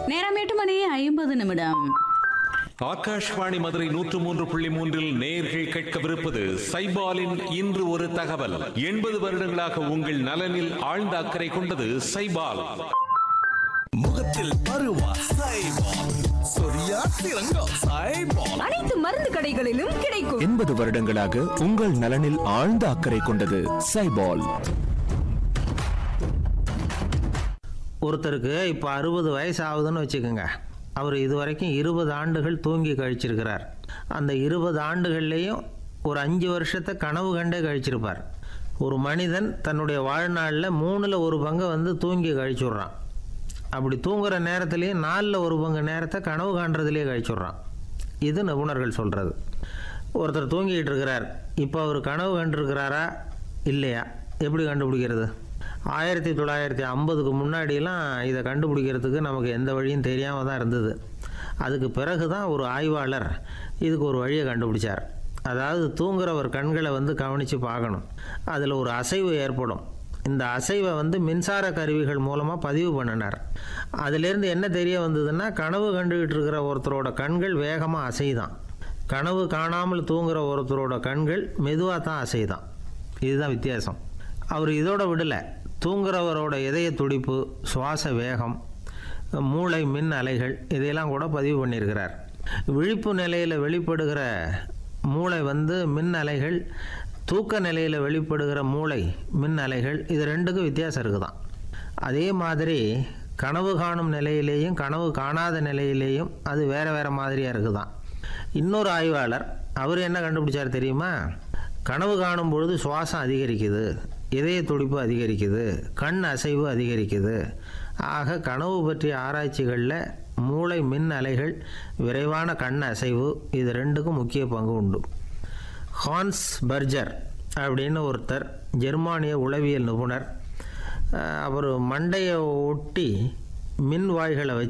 நேரம் எட்டு மணி ஐம்பது நிமிடம் ஆகாஷ்வாணி மதுரை நூற்று மூன்று புள்ளி மூன்றில் நேர்கள் கேட்கவிருப்பது சைபாலின் இன்று ஒரு தகவல் எண்பது வருடங்களாக உங்கள் நலனில் ஆழ்ந்த அக்கறை கொண்டது சைபால் முகத்தில் பருவா சைபால் சொரியா சிறங்கம் சைபால் அனைத்து மருந்து கடைகளிலும் கிடைக்கும் எண்பது வருடங்களாக உங்கள் நலனில் ஆழ்ந்த அக்கறை கொண்டது சைபால் ஒருத்தருக்கு இப்போ அறுபது வயசு ஆகுதுன்னு வச்சுக்கோங்க அவர் இதுவரைக்கும் இருபது ஆண்டுகள் தூங்கி கழிச்சிருக்கிறார் அந்த இருபது ஆண்டுகள்லேயும் ஒரு அஞ்சு வருஷத்தை கனவு கண்டே கழிச்சிருப்பார் ஒரு மனிதன் தன்னுடைய வாழ்நாளில் மூணில் ஒரு பங்கை வந்து தூங்கி கழிச்சுட்றான் அப்படி தூங்குற நேரத்துலேயும் நாலில் ஒரு பங்கு நேரத்தை கனவு காண்றதுலேயே கழிச்சுட்றான் இது நிபுணர்கள் சொல்கிறது ஒருத்தர் தூங்கிட்டு இருக்கிறார் இப்போ அவர் கனவு கண்டிருக்கிறாரா இல்லையா எப்படி கண்டுபிடிக்கிறது ஆயிரத்தி தொள்ளாயிரத்தி ஐம்பதுக்கு முன்னாடியெல்லாம் இதை கண்டுபிடிக்கிறதுக்கு நமக்கு எந்த வழியும் தெரியாமல் தான் இருந்தது அதுக்கு பிறகு தான் ஒரு ஆய்வாளர் இதுக்கு ஒரு வழியை கண்டுபிடிச்சார் அதாவது தூங்குறவர் கண்களை வந்து கவனித்து பார்க்கணும் அதில் ஒரு அசைவு ஏற்படும் இந்த அசைவை வந்து மின்சார கருவிகள் மூலமாக பதிவு பண்ணினார் அதிலேருந்து என்ன தெரிய வந்ததுன்னா கனவு கண்டுகிட்டு இருக்கிற ஒருத்தரோட கண்கள் வேகமாக அசைதான் கனவு காணாமல் தூங்குற ஒருத்தரோட கண்கள் மெதுவாக தான் அசைதான் இதுதான் வித்தியாசம் அவர் இதோட விடலை தூங்குறவரோட இதய துடிப்பு சுவாச வேகம் மூளை மின் அலைகள் இதையெல்லாம் கூட பதிவு பண்ணியிருக்கிறார் விழிப்பு நிலையில் வெளிப்படுகிற மூளை வந்து மின் அலைகள் தூக்க நிலையில் வெளிப்படுகிற மூளை மின் அலைகள் இது ரெண்டுக்கும் வித்தியாசம் இருக்குதான் அதே மாதிரி கனவு காணும் நிலையிலேயும் கனவு காணாத நிலையிலேயும் அது வேறு வேறு மாதிரியாக இருக்குதான் இன்னொரு ஆய்வாளர் அவர் என்ன கண்டுபிடிச்சார் தெரியுமா கனவு காணும் பொழுது சுவாசம் அதிகரிக்குது இதய துடிப்பு அதிகரிக்குது கண் அசைவு அதிகரிக்குது ஆக கனவு பற்றிய ஆராய்ச்சிகளில் மூளை மின் அலைகள் விரைவான கண் அசைவு இது ரெண்டுக்கும் முக்கிய பங்கு உண்டு ஹான்ஸ் பர்ஜர் அப்படின்னு ஒருத்தர் ஜெர்மானிய உளவியல் நிபுணர் அஹ் அவர் மண்டையை ஒட்டி மின் வாய்களை வச்சு